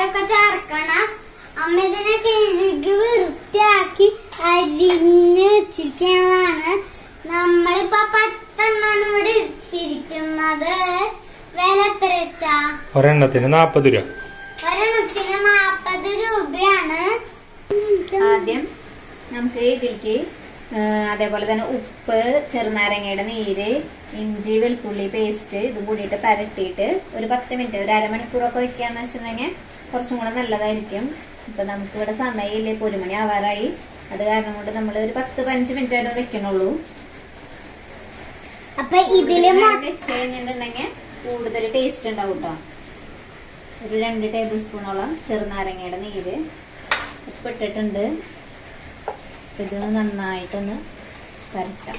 മസാലയൊക്കെ ചേർക്കണം അമ്മ ഇതിനെ കഴുകി വൃത്തിയാക്കി അരിഞ്ഞ് വെച്ചിരിക്കുന്നതാണ് നമ്മളിപ്പോ പത്തെണ്ണാണ് ഇവിടെ ഇട്ടിരിക്കുന്നത് വില എത്ര വെച്ചാ ഒരെണ്ണത്തിന് നാൽപ്പത് രൂപ ഒരെണ്ണത്തിന് നാപ്പത് രൂപയാണ് ആദ്യം നമുക്ക് ഇതിലേക്ക് ആ, അതേപോലെ തന്നെ ഉപ്പ് ചെറുനാരങ്ങയുടെ നീര് ഇഞ്ചി വെളുത്തുള്ളി പേസ്റ്റ് ഇതും കൂടിയിട്ട് പരട്ടിയിട്ട് ഒരു പത്ത് മിനിറ്റ് ഒരു അരമണിക്കൂറൊക്കെ വെക്കാന്ന് വെച്ചിട്ടുണ്ടെങ്കിൽ കുറച്ചും കൂടെ നല്ലതായിരിക്കും ഇപ്പൊ നമുക്ക് ഇവിടെ സമയമില്ല ഇപ്പൊ ഒരു മണി ആവാറായി അത് കാരണം കൊണ്ട് നമ്മൾ ഒരു പത്ത് പതിനഞ്ച് മിനിറ്റ് ആയിട്ട് വെക്കണുള്ളൂ അപ്പൊ ഇതില് കൂടുതൽ മൊ- നേരം വെച്ച് കഴിഞ്ഞിട്ടുണ്ടെങ്കിൽ കൂടുതൽ ടേസ്റ്റ് ഉണ്ടാവും കേട്ടോ ഒരു രണ്ട് ടേബിൾ സ്പൂണോളം ചെറുനാരങ്ങയുടെ നീര് ഉപ്പിട്ടിട്ടുണ്ട് ഇത് നന്നായിട്ടൊന്ന് പരട്ടാം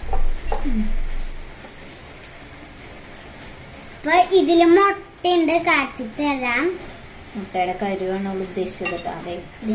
അപ്പൊ ഇതില് മുട്ടയുണ്ട് കാട്ടിത്തരാം മുട്ടയുടെ കരുവാണ് അവൾ ഉദ്ദേശിച്ചത് കേട്ടോ അതെ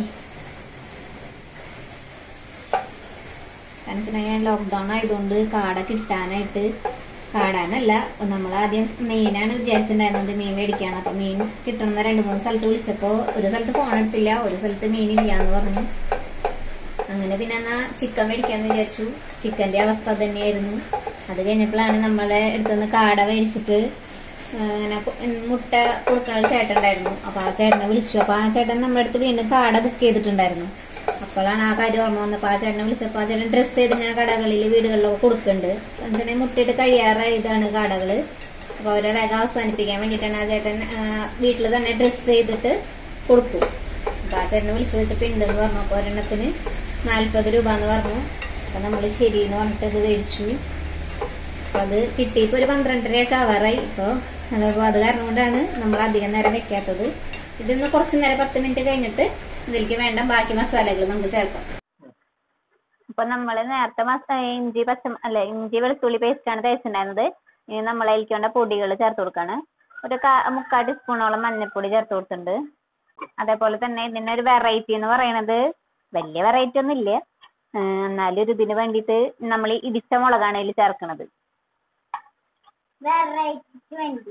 കാരണം വെച്ചിട്ടുണ്ടെങ്കിൽ ലോക്ക്ഡൌൺ ആയതുകൊണ്ട് കാട കിട്ടാനായിട്ട് കാടാനല്ല നമ്മൾ ആദ്യം മീനാണ് വിചാരിച്ചിട്ടുണ്ടായിരുന്നത് മീൻ മേടിക്കാന്ന് അപ്പൊ മീൻ കിട്ടണമെന്ന് രണ്ട് മൂന്ന് സ്ഥലത്ത് വിളിച്ചപ്പോ ഒരു സ്ഥലത്ത് ഫോൺ എടുത്തില്ല ഒരു സ്ഥലത്ത് മീൻ ഇല്ല എന്ന് പറഞ്ഞു അങ്ങനെ പിന്നെ എന്നാ ചിക്കൻ മേടിക്കാന്ന് വിചാരിച്ചു ചിക്കന്റെ അവസ്ഥ തന്നെയായിരുന്നു അത് കഴിഞ്ഞപ്പോഴാണ് നമ്മളെ അടുത്തുനിന്ന് കാട മേടിച്ചിട്ട് ആ, ഇങ്ങനെ കു- മുട്ട കൊടുക്കുന്ന ഒരു ചേട്ടൻ ഉണ്ടായിരുന്നു അപ്പൊ ആ ചേട്ടനെ വിളിച്ചു അപ്പൊ ആ ചേട്ടൻ നമ്മുടെ അടുത്ത് വീണ്ടും കാട ബുക്ക് ചെയ്തിട്ടുണ്ടായിരുന്നു അപ്പോഴാണ് ആ കാര്യം ഓർമ്മ വന്നപ്പോ ആ ചേട്ടനെ വിളിച്ചപ്പോ ആ ചേട്ടൻ ഡ്രസ്സ് ചെയ്ത് ഇങ്ങനെ കടകളിൽ വീടുകളിലൊക്കെ കൊടുക്കുന്നുണ്ട് എന്നുവെച്ചാൽ മുട്ടയിട്ട് കഴിയാറായതാണ് കടകള് അപ്പൊ അവരെ വേഗം അവസാനിപ്പിക്കാൻ വേണ്ടിയിട്ടാണ് ആ ചേട്ടൻ വീട്ടിൽ തന്നെ ഡ്രസ്സ് ചെയ്തിട്ട് കൊടുക്കും അപ്പൊ ആ ചേട്ടനെ വിളിച്ചു വെച്ചപ്പോ ഉണ്ടെന്ന് പറഞ്ഞു അപ്പൊ ഒരെണ്ണത്തിന് നാല്പത് രൂപ എന്ന് പറഞ്ഞു അപ്പൊ നമ്മള് ശരിയെന്ന് പറഞ്ഞിട്ട് ഇത് മേടിച്ചു അപ്പൊ അത് കിട്ടിയപ്പോ ഒരു പന്ത്രണ്ടരയൊക്കെ ആവാറായി ഇപ്പൊ അപ്പൊ അത് കാരണം കൊണ്ടാണ് നമ്മൾ അധികം നേരം വെക്കാത്തത് ഇതൊന്ന് കുറച്ചു നേരം പത്ത് മിനിറ്റ് കഴിഞ്ഞിട്ട് ഇതിലേക്ക് വേണ്ട ബാക്കി മസാലകൾ നമുക്ക് ചേർക്കാം അപ്പൊ നമ്മള് നേരത്തെ മസ- ഇഞ്ചി പച്ച അല്ല ഇഞ്ചി വെളുത്തുള്ളി പേസ്റ്റ് ആണ് തേച്ചിട്ടുണ്ടായിരുന്നത് ഇനി നമ്മൾ അതിലേക്ക് വേണ്ട പൊടികൾ ചേർത്ത് കൊടുക്കാണ് ഒരു കാ- മുക്കാൽ ടീസ്പൂണോളം മഞ്ഞൾപ്പൊടി ചേർത്ത് കൊടുത്തിട്ടുണ്ട് അതേപോലെ തന്നെ ഇതിന്റെ ഒരു വെറൈറ്റി എന്ന് പറയുന്നത് വലിയ വെറൈറ്റി ഒന്നും ഇല്ല ഏഹ് എന്നാലും ഒരു ഇതിന് വേണ്ടിയിട്ട് നമ്മൾ ഇടിച്ച മുളകാണ് ഇതിൽ ചേർക്കുന്നത് വെറൈറ്റിക്ക് വേണ്ടി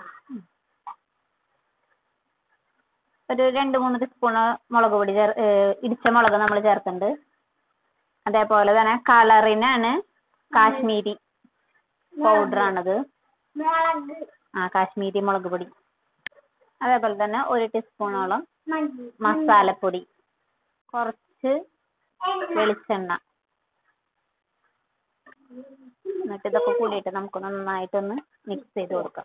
ഒരു രണ്ട് മൂന്ന് ടീസ്പൂണ് മുളക് പൊടി ചേർ ഏഹ് ഇടിച്ച മുളക് നമ്മൾ ചേർക്കുന്നുണ്ട് അതേപോലെ തന്നെ കളറിനാണ് കാശ്മീരി പൗഡർ ആണത് മുളക് ആ കാശ്മീരി മുളക് പൊടി അതേപോലെ തന്നെ ഒരു ടീസ്പൂണോളം മല്ലി മസാലപ്പൊടി കുറച്ച് വെളിച്ചെണ്ണ എന്നിട്ട് ഇതൊക്കെ കൂടിയിട്ട് നമുക്ക് നന്നായിട്ടൊന്ന് മിക്സ് ചെയ്ത് കൊടുക്കാം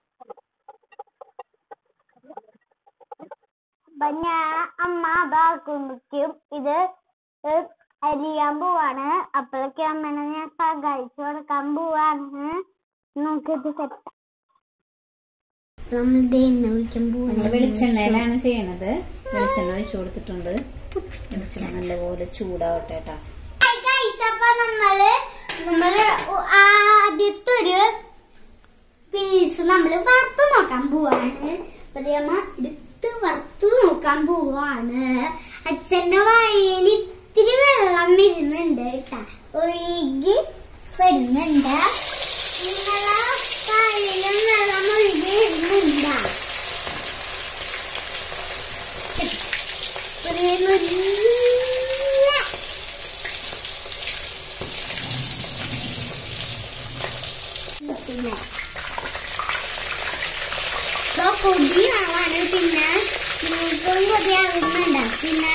അപ്പൊ ഞാൻ അമ്മ അതാക്കുമ്പോഴേക്കും ഇത് ഏഹ് അരിയാൻ പോവാണ് അപ്പോഴൊക്കെ അമ്മനെ ഞാൻ സഹായിച്ചു കൊടുക്കാൻ പോവാണ് നമുക്കിത് സെറ്റ് നമ്മൾ എണ്ണ ഒഴിക്കാൻ നമ്മൾ വെളിച്ചെണ്ണയിലാണ് ചെയ്യണത് വെളിച്ചെണ്ണ ഒഴിച്ചു കൊടുത്തിട്ടുണ്ട് വെളിച്ചെണ്ണ നല്ലപോലെ ചൂടാവട്ടെ കേട്ടാ അപ്പൊ നമ്മള് നമ്മള് ആദ്യത്തെ ഒരു പീസ് നമ്മള് വറുത്ത് നോക്കാൻ പോവാണ് അപ്പൊ ദേ അമ്മ എടുത്ത് വറുത്ത് നോക്കാൻ പോവാണ് അച്ഛന്റെ വായിൽ ഇത്തിരി വെള്ളം വരുന്നുണ്ട് കേട്ടാ ഒഴുകി വരുന്നുണ്ട് നിങ്ങളെ വായിലും വെള്ളം ഒഴുകി വരുന്നുണ്ടാ ഒരു നല്ല പിന്നെ ഇപ്പൊ കൊതിയാവാണ് പിന്നെ നിങ്ങൾക്കും കൊതിയാവുന്നുണ്ട് പിന്നെ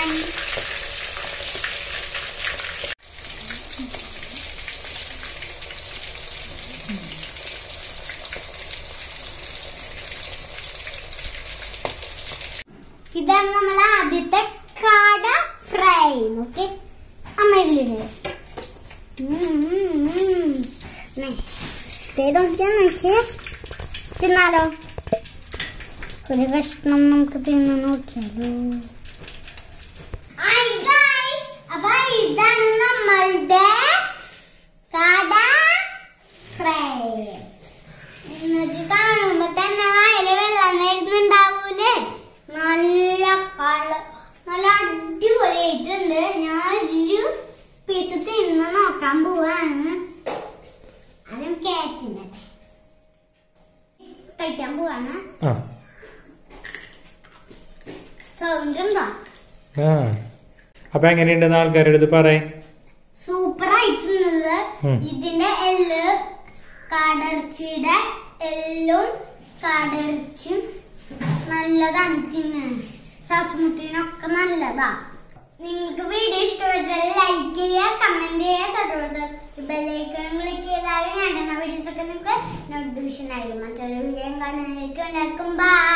ഇതാണ് നമ്മൾ ആദ്യത്തെ കാട ഫ്രൈ ഓക്കെ അമ്മ ഇതിലിടുക നോക്കിയാ നോക്കിയേ തിന്നാലോ ഒരു കഷ്ണം നമുക്ക് തിന്ന് നോക്കിയാലോ അപ്പൊ ഇതാണ് നമ്മളുടെ കട ഫ്രൈ നിങ്ങൾക്ക് കാണുമ്പോ തന്നെ വായില് വെള്ളം വരുന്നുണ്ടാവൂലേ നല്ല കള നല്ല അടിപൊളിയായിട്ടുണ്ട് ഞാൻ ഒരു പീസ് തിന്ന് നോക്കാൻ പോവാണ് അതും കേട്ടിണ്ടേ കഴിക്കാൻ പോവാണ് ആ വേവുന്നുണ്ടോ ആ അപ്പൊ എങ്ങനെയുണ്ടെന്ന് ആൾക്കാരുടെ അടുത്ത് പറയേ സൂപ്പർ ആയിട്ടുള്ളത് ഉം. ഇതിന്റെ എല്ല് കാടർച്ചിയുടെ എല്ലും കാടർച്ചും നല്ലതാണ് തിന്നാൻ ശ്വാസമുട്ടിനൊക്കെ നല്ലതാ നിങ്ങൾക്ക് വീഡിയോ ഇഷ്ടപ്പെട്ടാൽ ലൈക്ക് ചെയ്യുക കമന്റ് ചെയ്യുക തൊട്ടുകൊടുത്ത് ബെല്ലൈക്കൺ ക്ലിക്ക് ചെയ്താൽ ഞാൻ വീഡിയോസ് ഒക്കെ നിങ്ങൾക്ക് നോട്ടിഫിക്കേഷൻ ആയിരിക്കും മറ്റൊരു വീഡിയോ കാണുന്നതായിരിക്കും എല്ലാവർക്കും ബൈ